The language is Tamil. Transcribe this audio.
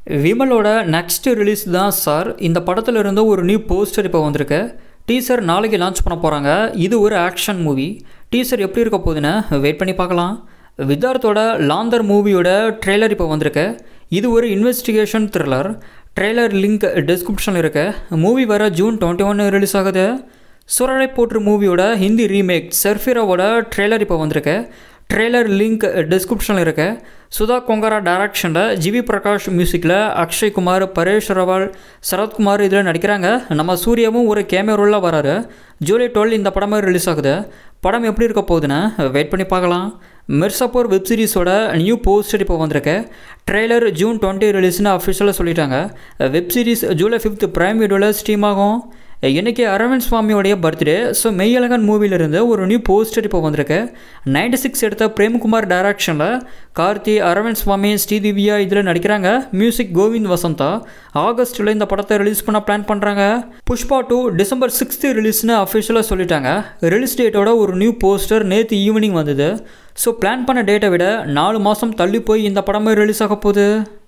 விமலோட நெக்ஸ்ட் ரிலீஸ் தான் சார் இந்த படத்தில் இருந்து ஒரு நியூ போஸ்டர் இப்போ வந்திருக்கு டீசர் நாளைக்கு லான்ச் பண்ண போகிறாங்க இது ஒரு ஆக்ஷன் மூவி டீசர் எப்படி இருக்க போகுதுன்னு வெயிட் பண்ணி பார்க்கலாம் வித்தார்த்தோட லாந்தர் மூவியோட ட்ரெய்லர் இப்போ வந்திருக்கு இது ஒரு இன்வெஸ்டிகேஷன் த்ரில்லர் ட்ரெய்லர் லிங்க் டிஸ்கிரிப்ஷனில் இருக்கு மூவி வர ஜூன் டுவெண்ட்டி ஒன் ரிலீஸ் ஆகுது சுரடை போற்று மூவியோட ஹிந்தி ரீமேக் சர்ஃபிராவோட ட்ரெய்லர் இப்போ வந்திருக்கு ட்ரெய்லர் லிங்க் டிஸ்கிரிப்ஷனில் இருக்கு சுதா கொங்கரா டைரக்ஷனில் ஜிவி பிரகாஷ் மியூசிக்கில் அக்ஷய் குமார் பரேஷ் ரவால் சரத்குமார் இதில் நடிக்கிறாங்க நம்ம சூர்யாவும் ஒரு கேமியோ ரோலில் வராரு ஜூலை டுவெல் இந்த படமே ரிலீஸ் ஆகுது படம் எப்படி இருக்க போகுதுன்னு வெயிட் பண்ணி பார்க்கலாம் மிர்சாப்பூர் வெப் சீரிஸோட நியூ போஸ்டர் இப்போ வந்திருக்கு ட்ரெய்லர் ஜூன் டுவெண்ட்டி ரிலீஸ்னு அஃபிஷியலாக சொல்லிட்டாங்க web series July fifth Prime வீடியோவில் ஸ்ட்ரீம் ஆகும் இன்றைக்கி அரவிந்த் சுவாமியோடைய பர்த்டே ஸோ மெய்யழகன் மூவிலிருந்து ஒரு நியூ போஸ்டர் இப்போ வந்திருக்கு நைன்டி சிக்ஸ் எடுத்த பிரேம்குமார் டைரக்ஷனில் கார்த்தி அரவிந்த் சுவாமி ஸ்ரீதிவ்யா இதில் நடிக்கிறாங்க மியூசிக் கோவிந்த் வசந்தா ஆகஸ்ட்டில் இந்த படத்தை ரிலீஸ் பண்ண பிளான் பண்ணுறாங்க புஷ்பா டூ டிசம்பர் சிக்ஸ்த்து ரிலீஸ்னு அஃபிஷியலாக சொல்லிட்டாங்க ரிலீஸ் டேட்டோட ஒரு நியூ போஸ்டர் நேற்று ஈவினிங் வந்தது ஸோ பிளான் பண்ண டேட்டை விட நாலு மாதம் தள்ளி போய் இந்த படமே ரிலீஸ் ஆக போகுது